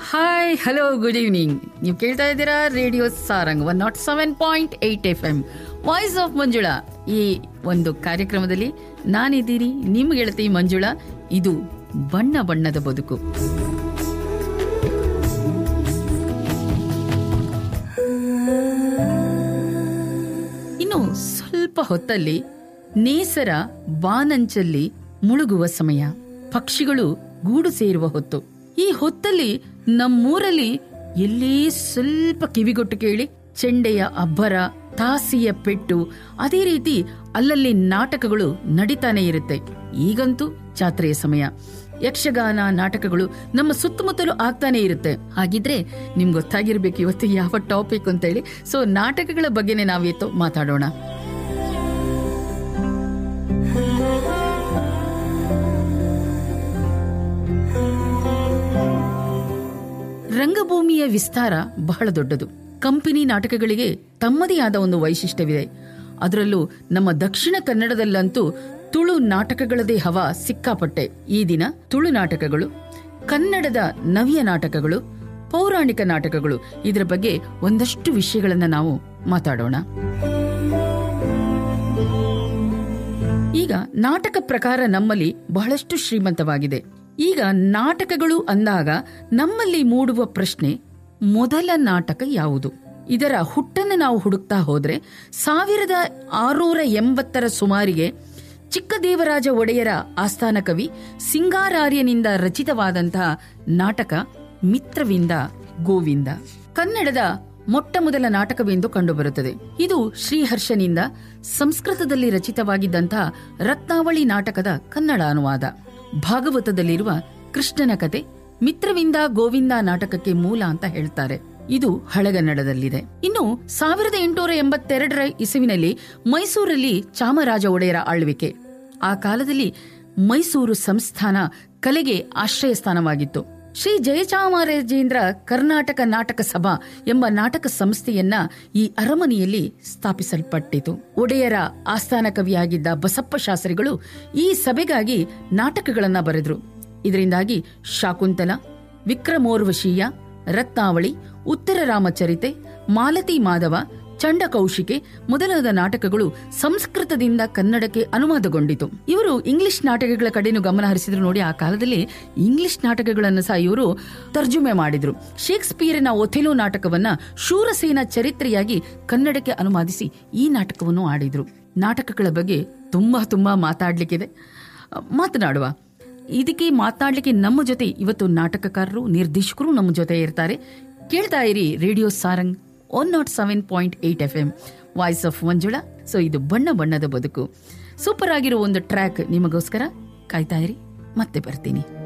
hi hello good evening ನೀವು ಕೇಳ್ತಾ ಇದ್ದೀರಾ radio Sarang one nought seven point eight F M voice of Manjula ಈ ಒಂದು ಕಾರ್ಯಕ್ರಮದಲ್ಲಿ ನಾನಿದ್ದೀನಿ ನಿಮ್ಮ ಗೆಳತಿ ಮಂಜುಳಾ ಇದು ಬಣ್ಣ ಬಣ್ಣದ ಬದುಕು ಇನ್ನು ಸ್ವಲ್ಪ ಹೊತ್ತಲ್ಲಿ ನೇಸರ ಬಾನಂಚಲ್ಲಿ ಮುಳುಗುವ ಸಮಯ ಪಕ್ಷಿಗಳು ಗೂಡು ಸೇರುವ ಹೊತ್ತು ಈ ಹೊತ್ತಲ್ಲಿ ನಮ್ಮೂರಲ್ಲಿ ಎಲ್ಲೇ ಸ್ವಲ್ಪ ಕಿವಿಗೊಟ್ಟು ಕೇಳಿ ಚೆಂಡೆಯ ಅಬ್ಬರ ತಾಸಿಯ ಪೆಟ್ಟು ಅದೇ ರೀತಿ ಅಲ್ಲಲ್ಲಿ ನಾಟಕಗಳು ನಡೀತಾನೆ ಇರುತ್ತೆ ಈಗಂತೂ ಜಾತ್ರೆಯ ಸಮಯ ಯಕ್ಷಗಾನ ನಾಟಕಗಳು ನಮ್ಮ ಸುತ್ತಮುತ್ತಲೂ ಆಗ್ತಾನೆ ಇರುತ್ತೆ ಹಾಗಿದ್ರೆ ನಿಮ್ಗೆ ಗೊತ್ತಾಗಿರ್ಬೇಕು ಇವತ್ತು ಯಾವ ಟಾಪಿಕ್ ಅಂತ ಹೇಳಿ ಸೊ ನಾಟಕಗಳ ಬಗ್ಗೆನೇ ನಾವಿತ್ತು ಮಾತಾಡೋಣ ರಂಗಭೂಮಿಯ ವಿಸ್ತಾರ ಬಹಳ ದೊಡ್ಡದು ಕಂಪನಿ ನಾಟಕಗಳಿಗೆ ತಮ್ಮದೇ ಆದ ಒಂದು ವೈಶಿಷ್ಟ್ಯವಿದೆ ಅದರಲ್ಲೂ ನಮ್ಮ ದಕ್ಷಿಣ ಕನ್ನಡದಲ್ಲಂತೂ ತುಳು ನಾಟಕಗಳದೇ ಹವ ಸಿಕ್ಕಾಪಟ್ಟೆ ಈ ದಿನ ತುಳು ನಾಟಕಗಳು ಕನ್ನಡದ ನವ್ಯ ನಾಟಕಗಳು ಪೌರಾಣಿಕ ನಾಟಕಗಳು ಇದರ ಬಗ್ಗೆ ಒಂದಷ್ಟು ವಿಷಯಗಳನ್ನ ನಾವು ಮಾತಾಡೋಣ ಈಗ ನಾಟಕ ಪ್ರಕಾರ ನಮ್ಮಲ್ಲಿ ಬಹಳಷ್ಟು ಶ್ರೀಮಂತವಾಗಿದೆ ಈಗ ನಾಟಕಗಳು ಅಂದಾಗ ನಮ್ಮಲ್ಲಿ ಮೂಡುವ ಪ್ರಶ್ನೆ ಮೊದಲ ನಾಟಕ ಯಾವುದು ಇದರ ಹುಟ್ಟನ್ನು ನಾವು ಹುಡುಕ್ತಾ ಹೋದ್ರೆ ಸಾವಿರದ ಆರುನೂರ ಎಂಬತ್ತರ ಸುಮಾರಿಗೆ ಚಿಕ್ಕದೇವರಾಜ ಒಡೆಯರ ಆಸ್ಥಾನ ಕವಿ ಸಿಂಗಾರಾರ್ಯನಿಂದ ರಚಿತವಾದಂತಹ ನಾಟಕ ಮಿತ್ರವಿಂದ ಗೋವಿಂದ ಕನ್ನಡದ ಮೊಟ್ಟ ಮೊದಲ ನಾಟಕವೆಂದು ಕಂಡುಬರುತ್ತದೆ ಇದು ಶ್ರೀಹರ್ಷನಿಂದ ಸಂಸ್ಕೃತದಲ್ಲಿ ರಚಿತವಾಗಿದ್ದಂತಹ ರತ್ನಾವಳಿ ನಾಟಕದ ಕನ್ನಡ ಅನುವಾದ ಭಾಗವತದಲ್ಲಿರುವ ಕೃಷ್ಣನ ಕತೆ ಮಿತ್ರವಿಂದ ಗೋವಿಂದ ನಾಟಕಕ್ಕೆ ಮೂಲ ಅಂತ ಹೇಳ್ತಾರೆ ಇದು ಹಳಗನ್ನಡದಲ್ಲಿದೆ ಇನ್ನು ಸಾವಿರದ ಎಂಟುನೂರ ಎಂಬತ್ತೆರಡರ ಇಸುವಿನಲ್ಲಿ ಮೈಸೂರಲ್ಲಿ ಚಾಮರಾಜ ಒಡೆಯರ ಆಳ್ವಿಕೆ ಆ ಕಾಲದಲ್ಲಿ ಮೈಸೂರು ಸಂಸ್ಥಾನ ಕಲೆಗೆ ಆಶ್ರಯ ಸ್ಥಾನವಾಗಿತ್ತು ಶ್ರೀ ಜಯಚಾಮರಾಜೇಂದ್ರ ಕರ್ನಾಟಕ ನಾಟಕ ಸಭಾ ಎಂಬ ನಾಟಕ ಸಂಸ್ಥೆಯನ್ನ ಈ ಅರಮನೆಯಲ್ಲಿ ಸ್ಥಾಪಿಸಲ್ಪಟ್ಟಿತು ಒಡೆಯರ ಆಸ್ಥಾನ ಕವಿಯಾಗಿದ್ದ ಬಸಪ್ಪ ಶಾಸ್ತ್ರಿಗಳು ಈ ಸಭೆಗಾಗಿ ನಾಟಕಗಳನ್ನ ಬರೆದ್ರು ಇದರಿಂದಾಗಿ ಶಾಕುಂತಲ ವಿಕ್ರಮೋರ್ವಶೀಯ ರತ್ನಾವಳಿ ಉತ್ತರ ರಾಮಚರಿತೆ ಮಾಲತಿ ಮಾಧವ ಚಂಡಕೌಶಿಕೆ ಮೊದಲಾದ ನಾಟಕಗಳು ಸಂಸ್ಕೃತದಿಂದ ಕನ್ನಡಕ್ಕೆ ಅನುವಾದಗೊಂಡಿತು ಇವರು ಇಂಗ್ಲಿಷ್ ನಾಟಕಗಳ ಕಡೆನೂ ಗಮನ ಹರಿಸಿದ್ರು ನೋಡಿ ಆ ಕಾಲದಲ್ಲಿ ಇಂಗ್ಲಿಷ್ ನಾಟಕಗಳನ್ನು ಸಹ ಇವರು ತರ್ಜುಮೆ ಮಾಡಿದ್ರು ಶೇಕ್ಸ್ಪಿಯರಿನ ಒಥೆಲೋ ನಾಟಕವನ್ನ ಶೂರಸೇನ ಚರಿತ್ರೆಯಾಗಿ ಕನ್ನಡಕ್ಕೆ ಅನುವಾದಿಸಿ ಈ ನಾಟಕವನ್ನು ಆಡಿದ್ರು ನಾಟಕಗಳ ಬಗ್ಗೆ ತುಂಬಾ ತುಂಬಾ ಮಾತಾಡ್ಲಿಕ್ಕಿದೆ ಮಾತನಾಡುವ ಇದಕ್ಕೆ ಮಾತನಾಡ್ಲಿಕ್ಕೆ ನಮ್ಮ ಜೊತೆ ಇವತ್ತು ನಾಟಕಕಾರರು ನಿರ್ದೇಶಕರು ನಮ್ಮ ಜೊತೆ ಇರ್ತಾರೆ ಕೇಳ್ತಾ ಇರಿ radio Sarang one nought seven point eight F M voice of Manjula so ಇದು ಬಣ್ಣ ಬಣ್ಣದ ಬದುಕು ಸೂಪರ್ ಆಗಿರೋ ಒಂದು ಟ್ರ್ಯಾಕ್ ನಿಮಗೋಸ್ಕರ ಕಾಯ್ತಾ ಇರಿ ಮತ್ತೆ ಬರ್ತೀನಿ